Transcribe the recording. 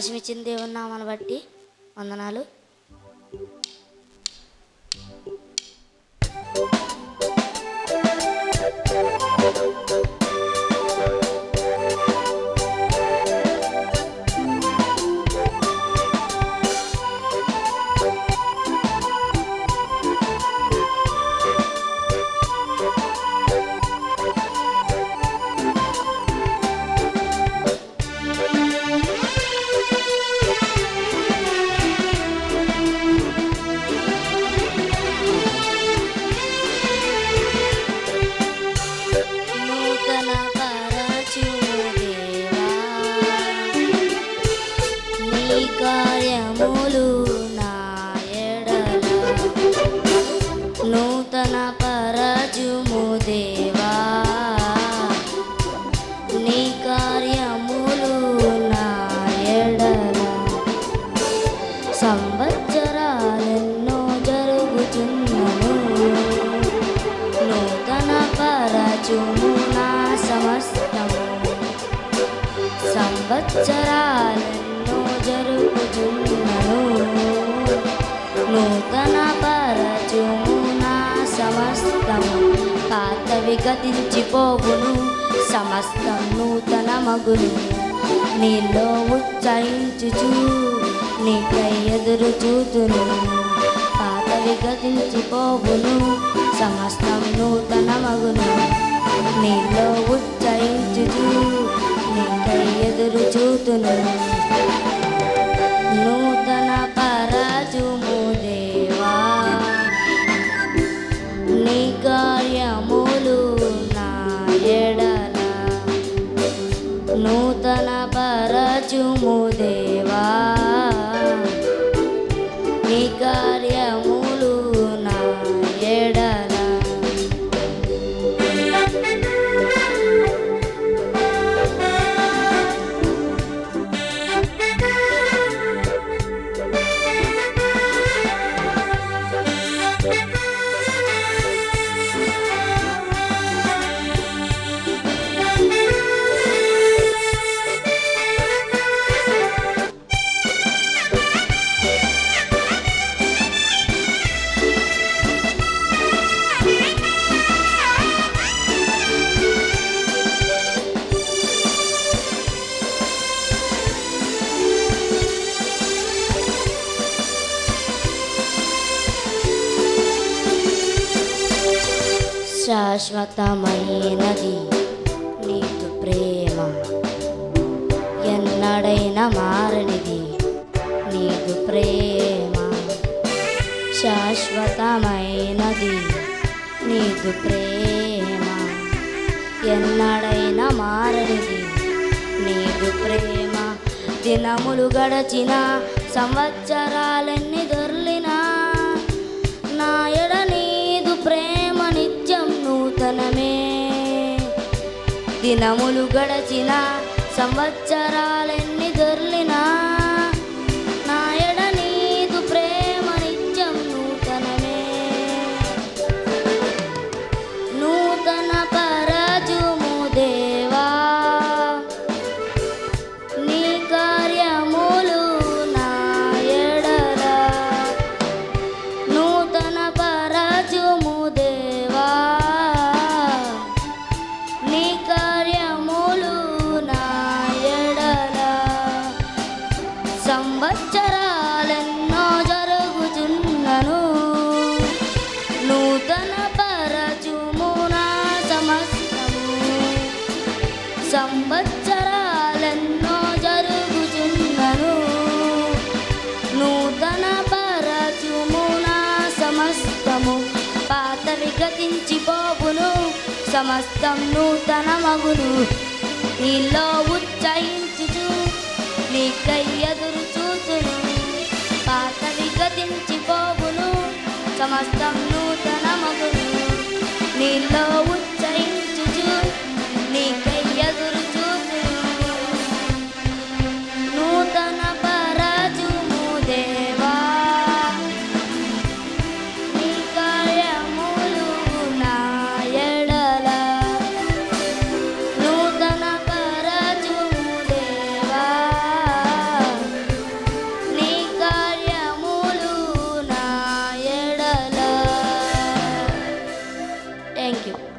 అవకాశం ఇచ్చిన దేవుని నామాన్ని బట్టి వందనాలు నూతన పరచుము దేవా నీ కార్యములు నా ఎడల నూతన పరచుము దేవా నీ కార్యములు నా ఎడల సంవత్సరాలెన్నో జరుగుచున్నను నూతన పరచుము నా సమస్తము సంవత్సరాలెన్నో జరుగుచున్నను నూతన పరచుము నా సమస్తము పాతవి గతించిపోవును సమస్తం నూతన మగును నీలో ఉచ్చరించుచు నీకై ఎదురు చూతును పాతవి గతించిపోవును సమస్తం నూతన మగును నీలో ఉచ్చరించుచు నీకై ఎదురు చూతును నూతన పరచుము దేవా నీ కార్యములు నా ఎడల నూతన పరచుము దేవా నీ కార్యములు నా ఎడల శాశ్వతమైనది నీకు ప్రేమ ఎన్నడైనా మారనిది నీకు ప్రేమ శాశ్వతమైనది నీకు ప్రేమ ఎన్నడైనా మారనిది నీకు ప్రేమ దినములు గడచిన సంవత్సరాలెన్ని దొర్లినా నా ఎడ నీదు ప్రేమ నిత్యం నూతనమే దినములు గడచిన సంవత్సరాలెన్ని దొర్లినా నా ఎడ నీదు ప్రేమ నిత్యం నూతనమే నూతన పరజుము దేవా నీ కార్యములు నా ఎడల నూతన పరజుము దేవా నీ కార్యములు నా ఎడల సంవత్సరాలెన్నో జరుగుచున్నను నూతన పరచుము నా సమస్తము సంవత్సరాలెన్నో జరుగుచున్నను నూతన పరచుము నా సమస్తము పాతవి గతించిపోవును సమస్తం నూతన మగును నీలో ఉచ్చయించుచు నీకై ఎదురు చూచును పాతవి గతించిపోవును సమస్తం నూతన మగును నీలో ఉచ్చయించుచు నీకై ఎదురు చూచును నూతన పరచుము దేవా నీ కార్యములు నా ఎడల నూతన పరచుము దేవా థ్యాంక్ యూ